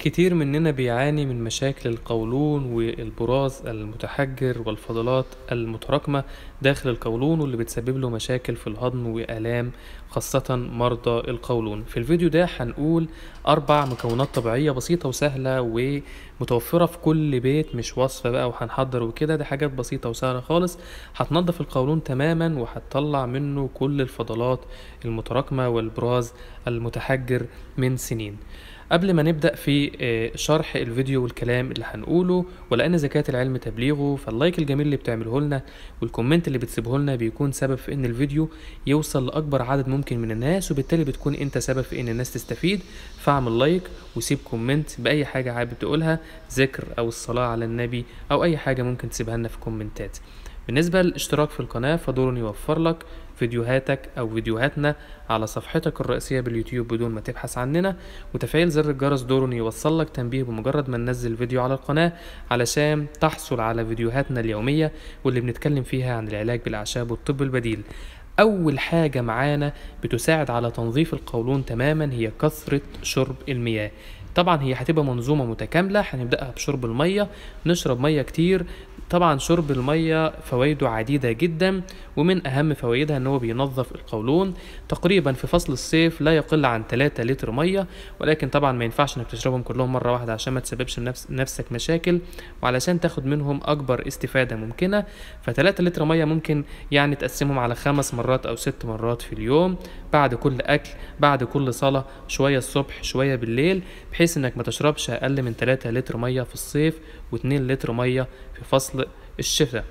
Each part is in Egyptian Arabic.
كتير مننا بيعاني من مشاكل القولون والبراز المتحجر والفضلات المتراكمة داخل القولون واللي بتسبب له مشاكل في الهضم وآلام خاصة مرضى القولون في الفيديو ده هنقول أربع مكونات طبيعية بسيطة وسهلة ومتوفرة في كل بيت مش وصفة بقى وهنحضر وكده دي حاجات بسيطة وسهلة خالص هتنضف القولون تماما وهتطلع منه كل الفضلات المتراكمة والبراز المتحجر من سنين قبل ما نبدأ في آه، شرح الفيديو والكلام اللي هنقوله ولأن زكاة العلم تبليغه فاللايك الجميل اللي بتعمله لنا والكومنت اللي بتسيبه لنا بيكون سبب في إن الفيديو يوصل لأكبر عدد ممكن من الناس وبالتالي بتكون أنت سبب في إن الناس تستفيد فاعمل لايك وسيب كومنت بأي حاجة حابب تقولها ذكر أو الصلاة على النبي أو أي حاجة ممكن تسيبها لنا في كومنتات بالنسبة للاشتراك في القناة فدور يوفر لك فيديوهاتك أو فيديوهاتنا على صفحتك الرئيسية باليوتيوب بدون ما تبحث عننا وتفعيل زر الجرس دور يوصل لك تنبيه بمجرد ما ننزل فيديو على القناة علشان تحصل على فيديوهاتنا اليومية واللي بنتكلم فيها عن العلاج بالأعشاب والطب البديل أول حاجة معانا بتساعد على تنظيف القولون تماما هي كثرة شرب المياه طبعا هي هتبقى منظومة متكاملة هنبدأها بشرب المية نشرب مية كتير طبعا شرب المية فوائده عديدة جدا ومن أهم فوائدها إن هو بينظف القولون تقريبا في فصل الصيف لا يقل عن 3 لتر مية ولكن طبعا ما ينفعش إنك تشربهم كلهم مرة واحدة عشان ما تسببش لنفس نفسك مشاكل وعلشان تاخد منهم أكبر استفادة ممكنة ف3 لتر مية ممكن يعني تقسمهم على خمس مرات أو ست مرات في اليوم بعد كل أكل بعد كل صلاة شوية الصبح شوية بالليل بحيث إنك ما تشربش أقل من 3 لتر مية في الصيف و2 لتر مية في فصل الشتاء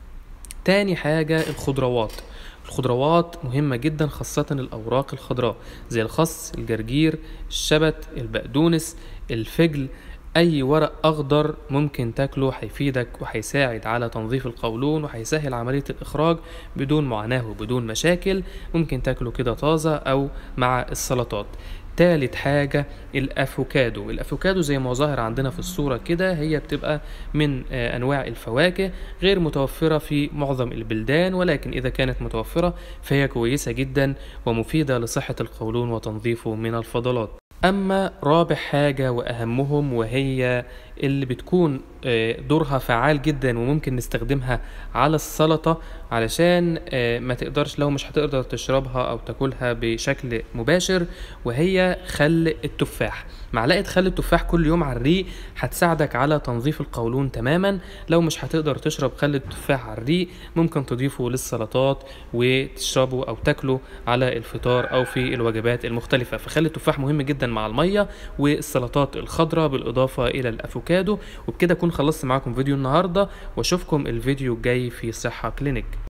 تاني حاجة الخضروات الخضروات مهمة جدا خاصة الأوراق الخضراء زي الخس الجرجير الشبت البقدونس الفجل أي ورق أخضر ممكن تاكله هيفيدك وهيساعد على تنظيف القولون وهيسهل عملية الإخراج بدون معاناة وبدون مشاكل ممكن تاكله كده طازة أو مع السلطات تالت حاجة الأفوكادو الأفوكادو زي ما ظاهر عندنا في الصورة كده هي بتبقى من آه، أنواع الفواكه غير متوفرة في معظم البلدان ولكن إذا كانت متوفرة فهي كويسة جدا ومفيدة لصحة القولون وتنظيفه من الفضلات أما رابع حاجة وأهمهم وهي اللي بتكون آه، دورها فعال جدا وممكن نستخدمها على السلطة علشان آه، ما تقدرش لو مش هتقدر تشربها أو تاكلها بشكل مباشر وهي خل التفاح معلقة خل التفاح كل يوم على الريق هتساعدك على تنظيف القولون تماما لو مش هتقدر تشرب خل التفاح على الريق ممكن تضيفه للسلطات وتشربه أو تاكله على الفطار أو في الوجبات المختلفة فخل التفاح مهم جدا مع المية والسلطات الخضراء بالإضافة إلى الأفوكادو وبكده أكون خلصت معاكم فيديو النهاردة وأشوفكم الفيديو الجاي في صحة كلينيك